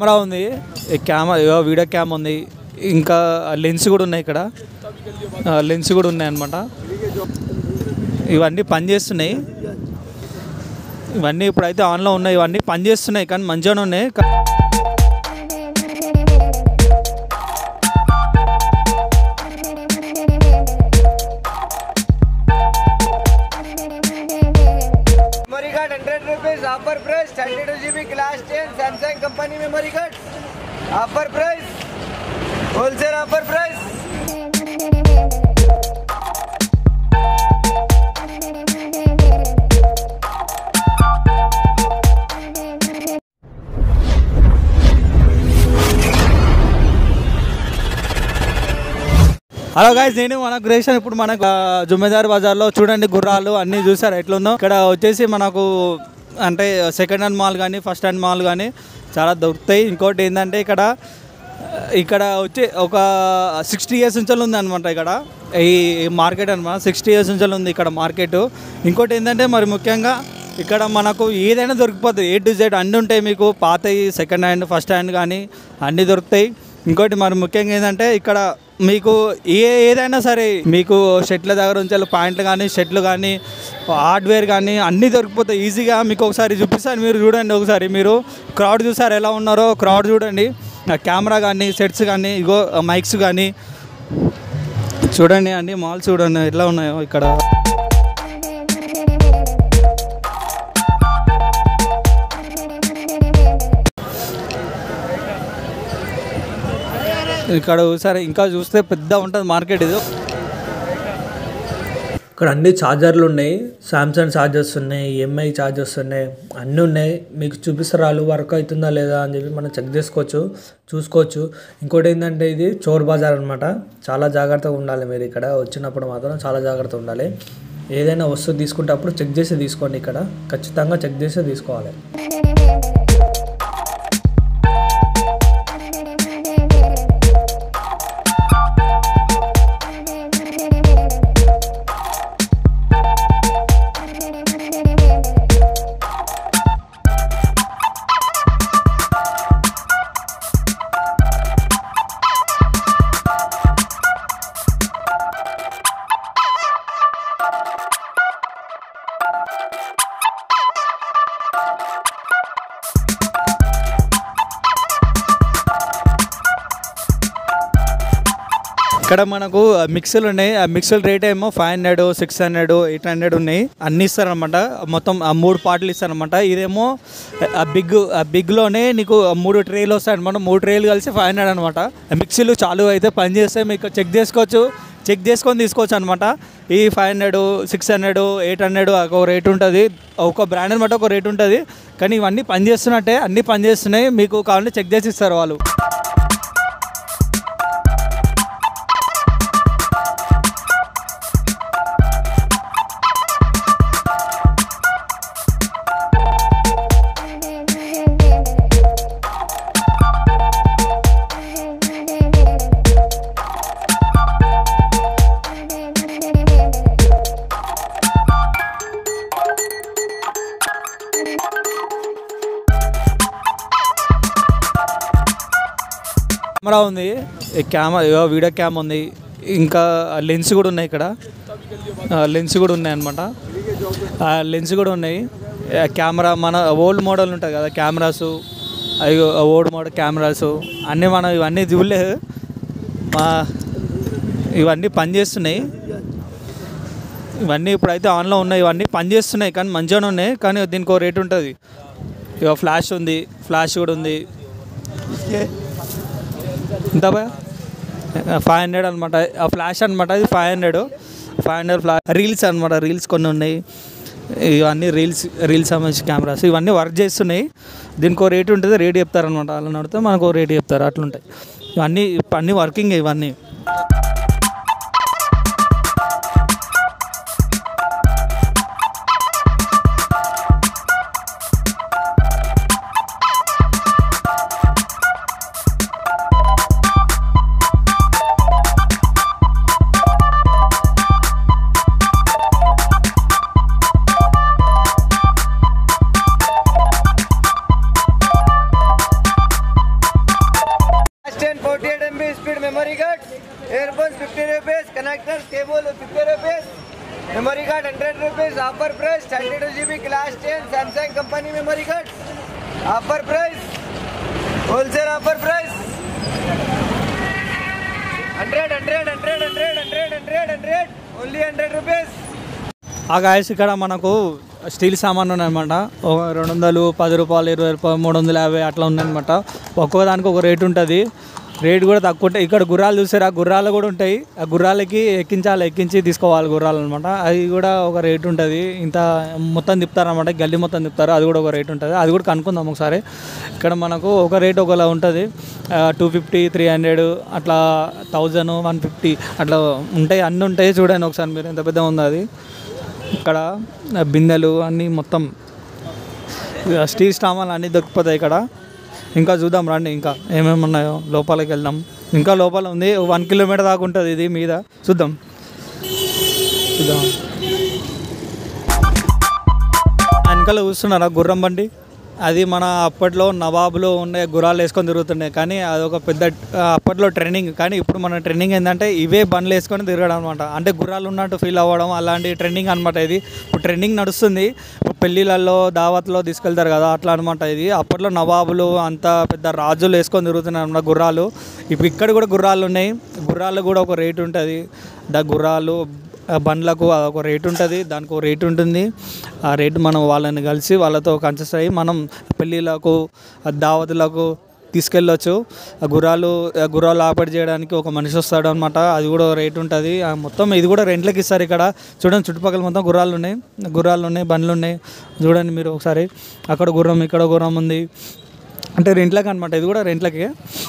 Camera ఉంది ఈ camera video cam ఉంది ఇంకా లెన్స్ కూడా ఉన్నాయి ఇక్కడ లెన్స్ కూడా ఉన్నాయి అనమాట ఇవన్నీ పనిచేస్తున్నాయి ఇవన్నీ ఇప్పుడైతే ఆన్లో ఉన్నాయి ఇవన్నీ పనిచేస్తున్నాయి కానీ మంచిగానే ఉన్నాయి కా- memory card hundred rupees offer price thirty two G B class ten Samsung company memory card offer price wholesale offer price hello guys నేను మన గ్రేషన్ ఇప్పుడు మనకు ఆ, జుమ్మేదార్ బజార్లో చూడండి గుర్రాలు అన్నీ చూసారు ఎట్లుందో ఇక్కడ వచ్చేసి మనకు అంటే సెకండ్ హ్యాండ్ మాల్ కానీ ఫస్ట్ హ్యాండ్ మాల్ కానీ చాలా దొరుకుతాయి ఇంకోటి ఏంటంటే ఇక్కడ ఇక్కడ వచ్చి ఒక సిక్స్టీ ఇయర్స్ నుంచి ఉంది అనమాట ఇక్కడ ఈ మార్కెట్ అనమాట సిక్స్టీ ఇయర్స్ నుంచి ఉంది ఇక్కడ మార్కెట్ ఇంకోటి ఏంటంటే మరి ముఖ్యంగా ఇక్కడ మనకు ఏదైనా దొరికిపోతుంది ఏ టు జెడ్ అన్నీ ఉంటాయి మీకు పాతవి సెకండ్ హ్యాండ్ ఫస్ట్ హ్యాండ్ కానీ అన్నీ దొరుకుతాయి ఇంకోటి మరి ముఖ్యంగా ఏంటంటే ఇక్కడ మీకు ఏ ఏదైనా సరే మీకు షర్ట్ల దగ్గర ఉంచాలి ప్యాంట్లు కానీ షర్ట్లు కానీ హార్డ్వేర్ కానీ అన్నీ దొరికిపోతాయి ఈజీగా మీకు ఒకసారి చూపిస్తాను మీరు చూడండి ఒకసారి మీరు క్రౌడ్ చూసారు ఎలా ఉన్నారో క్రౌడ్ చూడండి కెమెరా కానీ సెట్స్ కానీ ఇగో మైక్స్ కానీ చూడండి అన్ని మాల్స్ చూడండి ఎట్లా ఉన్నాయో ఇక్కడ ఇక్కడ సరే ఇంకా చూస్తే పెద్ద ఉంటుంది మార్కెట్ ఇది ఇక్కడ అన్ని ఛార్జర్లు ఉన్నాయి సామ్సంగ్ ఛార్జర్స్ ఉన్నాయి ఎంఐ ఛార్జర్స్ ఉన్నాయి అన్నీ ఉన్నాయి మీకు చూపిస్తారు వాళ్ళు వర్క్ అవుతుందా లేదా అని చెప్పి మనం చెక్ చేసుకోవచ్చు చూసుకోవచ్చు ఇంకోటి ఏంటంటే ఇది చోర్ బజార్ అనమాట చాలా జాగ్రత్తగా ఉండాలి మీరు ఇక్కడ వచ్చినప్పుడు మాత్రం చాలా జాగ్రత్తగా ఉండాలి ఏదైనా వస్తువు తీసుకుంటప్పుడు చెక్ చేసి తీసుకోండి ఇక్కడ ఖచ్చితంగా చెక్ చేసి తీసుకోవాలి ఇక్కడ మనకు మిక్సీలు ఉన్నాయి ఆ మిక్సీల రేట్ ఏమో five hundred six hundred eight hundred ఉన్నాయి అన్ని ఇస్తారనమాట మొత్తం ఆ మూడు పాటలు ఇస్తారనమాట ఇదేమో ఆ బిగ్ ఆ బిగ్లోనే నీకు మూడు ట్రేలు వస్తాయి అనమాట మూడు ట్రేలు కలిసి ఫైవ్ హండ్రెడ్ అనమాట మిక్సీలు చాలు అయితే పని చేస్తే మీకు చెక్ చేసుకోవచ్చు చెక్ చేసుకొని తీసుకోవచ్చు అనమాట ఈ five hundred six hundred eight hundred ఒక రేట్ ఉంటుంది ఒక బ్రాండ్ అనమాట ఒక రేట్ ఉంటుంది కానీ ఇవన్నీ పని చేస్తున్నట్టే అన్నీ పని చేస్తున్నాయి మీకు కావాలంటే చెక్ చేసి ఇస్తారు వాళ్ళు కెమెరా ఉంది ఈ కెమెరా వీడియో క్యామ్ ఉంది ఇంకా లెన్స్ కూడా ఉన్నాయి ఇక్కడ లెన్స్ కూడా ఉన్నాయి అనమాట లెన్స్ కూడా ఉన్నాయి ఆ కెమెరా మన ఓల్డ్ మోడల్ ఉంటుంది కదా కెమెరాస్ అవి ఓల్డ్ మోడల్ కెమెరాస్ అన్నీ మనం ఇవన్నీ చూడలేదు మా ఇవన్నీ పనిచేస్తున్నాయి ఇవన్నీ ఇప్పుడైతే ఆన్లో ఉన్నాయి ఇవన్నీ పనిచేస్తున్నాయి కానీ మంచిగానే ఉన్నాయి కానీ దీనికి ఒక రేట్ ఉంటుంది ఇక ఫ్లాష్ ఉంది ఫ్లాష్ కూడా ఉంది ఎంత బా ఫైవ్ హండ్రెడ్ అనమాట ఆ ఫ్లాష్ అనమాట ఇది five hundred five hundred flash reels అనమాట రీల్స్ కొన్ని ఉన్నాయి ఇవన్నీ రీల్స్ రీల్స్ సంబంధించిన కెమెరాస్ ఇవన్నీ వర్క్ చేస్తున్నాయి దీనికి ఒక రేట్ ఉంటుంది రేట్ చెప్తారనమాట వాళ్ళని అడిగితే మనకు ఒక రేట్ చెప్తారు అట్లుంటాయి ఇవన్నీ అన్నీ వర్కింగ్ ఇవన్నీ earphones 50 rupees, connectors, cable 50 rupees, memory card 100 rupees, offer price 32 GB class 10 Samsung company memory card, offer price, wholesale offer price. 100, 100, 100, 100, 100, 100, 100, only 100 rupees. ఆ గాయస్ ఇక్కడ మనకు స్టీల్ సామాన్లు ఉన్నాయన్నమాట ఒక రెండు వందలు పది రూపాయలు ఇరవై రూపాయలు మూడు వందల యాభై అట్లా ఉన్నాయన్నమాట ఒక్కో దానికి ఒక రేట్ ఉంటుంది రేట్ కూడా తక్కువ ఉంటాయి ఇక్కడ గుర్రాలు చూసారు ఆ గుర్రాలు కూడా ఉంటాయి ఆ గుర్రాలకి ఎక్కించాలి ఎక్కించి తీసుకోవాలి గుర్రాలు అనమాట అది కూడా ఒక రేట్ ఉంటుంది ఇంత మొత్తం తిప్పుతారనమాట గల్లీ మొత్తం తిప్పుతారు అది కూడా ఒక రేట్ ఉంటుంది అది కూడా కనుక్కుందాం ఒకసారి ఇక్కడ మనకు ఒక రేట్ ఒకలా ఉంటుంది టూ ఫిఫ్టీ త్రీ హండ్రెడ్ అట్లా థౌజండ్ వన్ ఫిఫ్టీ అట్లా ఉంటాయి అన్నీ ఉంటాయి చూడండి ఒకసారి మీరు ఎంత పెద్ద ఉందో అది ఇక్కడ బిందెలు అన్నీ మొత్తం స్టీల్ సామాన్లు అన్నీ దొరికిపోతాయి ఇక్కడ ఇంకా చూద్దాం రండి ఇంకా ఏమేమి ఉన్నాయో లోపలికి వెళ్దాం ఇంకా లోపల ఉంది వన్ కిలోమీటర్ దాకా ఉంటుంది ఇది మీద చూద్దాం చూద్దాం వెనకాల చూస్తున్నారా గుర్రం బండి అది మన అప్పట్లో నవాబులో ఉండే గుర్రాలు వేసుకొని తిరుగుతుండే కానీ అదొక పెద్ద ఆ, అప్పట్లో ట్రైనింగ్ కానీ ఇప్పుడు మన ట్రైనింగ్ ఏంటంటే ఇవే బండ్లు వేసుకొని తిరగడం అనమాట అంటే గుర్రాలు ఉన్నట్టు ఫీల్ అవ్వడం అలాంటి ట్రెండింగ్ అనమాట ఇది ఇప్పుడు ట్రెండింగ్ నడుస్తుంది ఇప్పుడు పెళ్ళిళ్ళల్లో దావత్లో తీసుకెళ్తారు కదా అట్లా అనమాట ఇది అప్పట్లో నవాబులు అంత పెద్ద రాజులు వేసుకొని తిరుగుతున్నారు అనమాట గుర్రాలు ఇప్పుడు ఇక్కడ కూడా గుర్రాలు ఉన్నాయి గుర్రాలు కూడా ఒక రేట్ ఉంటుంది దా గుర్రాలు ఆ బండ్లకు ఒక రేట్ ఉంటుంది దానికి ఒక రేట్ ఉంటుంది ఆ రేట్ మనం వాళ్ళని కలిసి వాళ్ళతో కన్సెస్ అయ్యి మనం పెళ్ళిళ్ళకు ఆ దావతులకు తీసుకెళ్ళొచ్చు ఆ గుర్రాలు ఆ గుర్రాలు ఆపరేట్ చేయడానికి ఒక మనిషి వస్తాడు అనమాట అది కూడా ఒక రేట్ ఉంటుంది ఆ మొత్తం ఇది కూడా రెంట్లకి ఇస్తారు ఇక్కడ చూడండి చుట్టుపక్కల మొత్తం గుర్రాలు ఉన్నాయి గుర్రాలు ఉన్నాయి బండ్లు ఉన్నాయి చూడండి మీరు ఒకసారి అక్కడ గుర్రం ఇక్కడ గుర్రం ఉంది అంటే రెంట్లకి అనమాట ఇది కూడా రెంట్లకి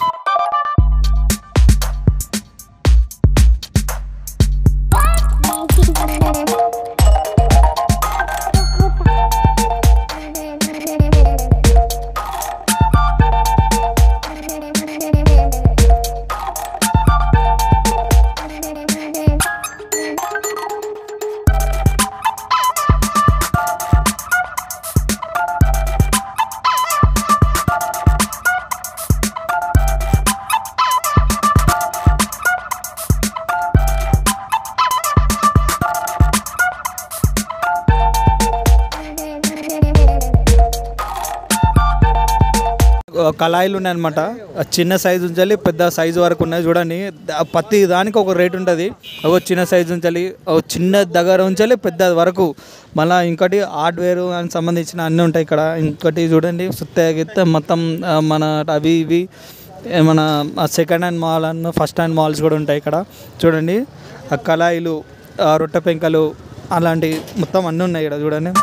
కళాయిలు ఉన్నాయన్నమాట ఆ చిన్న సైజు ఉంచాలి పెద్ద సైజు వరకు ఉన్నాయి చూడండి ద- ప్రతి దానికి ఒక రేట్ ఉంటుంది ఒక చిన్న సైజు ఉంచాలి ఒక చిన్న దగ్గర ఉంచాలి పెద్ద వరకు మళ్ళీ ఇంకోటి హార్డ్వేర్ అని సంబంధించిన అన్నీ ఉంటాయి ఇక్కడ ఇంకోటి చూడండి సుత్త గిత్త మొత్తం ఆ, మన అవి ఇవి మన సెకండ్ హ్యాండ్ మాల్ అన్న ఫస్ట్ హ్యాండ్ మాల్స్ కూడా ఉంటాయి ఇక్కడ చూడండి ఆ కళాయిలు ఆ రొట్టె పెంకలు అలాంటి మొత్తం అన్నీ ఉన్నాయి ఇక్కడ చూడండి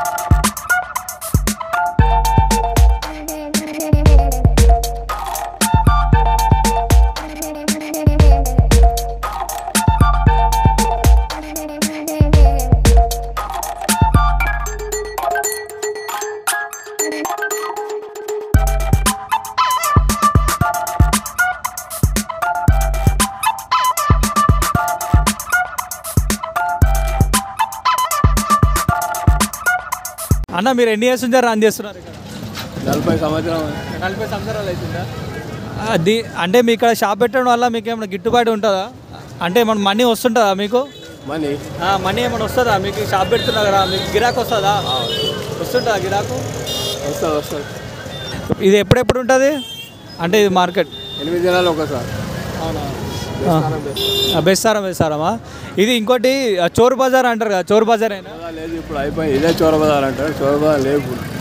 అన్న మీరు ఎన్ని ఇయర్స్ నుంచి రన్ చేస్తున్నారు ఇక్కడ నలభై సంవత్సరం నలభై సంవత్సరాలు అవుతుందా అది అంటే మీ ఇక్కడ షాప్ పెట్టడం వల్ల మీకు ఏమైనా గిట్టుబాటు ఉంటుందా అంటే ఏమైనా మనీ వస్తుంటుందా మీకు మనీ మనీ ఏమైనా వస్తుందా మీకు షాప్ పెడుతున్నా కదా మీకు గిరాకు వస్తుందా వస్తుంటుందా గిరాకు వస్తుంది వస్తుంది ఇది ఎప్పుడెప్పుడు ఉంటుంది అంటే ఇది మార్కెట్ ఎనిమిది దినాలు ఒకసారి అవునా బెస్తారం బెస్తారమా ఇది ఇంకోటి ఆ, చోరు బజార్ అంటారు కదా చోరు బజార్ అయినా లేదు ఇప్పుడు అయిపోయింది ఇదే చోర బజార్ అంటారు చోర బజార్ లేవు ఇప్పుడు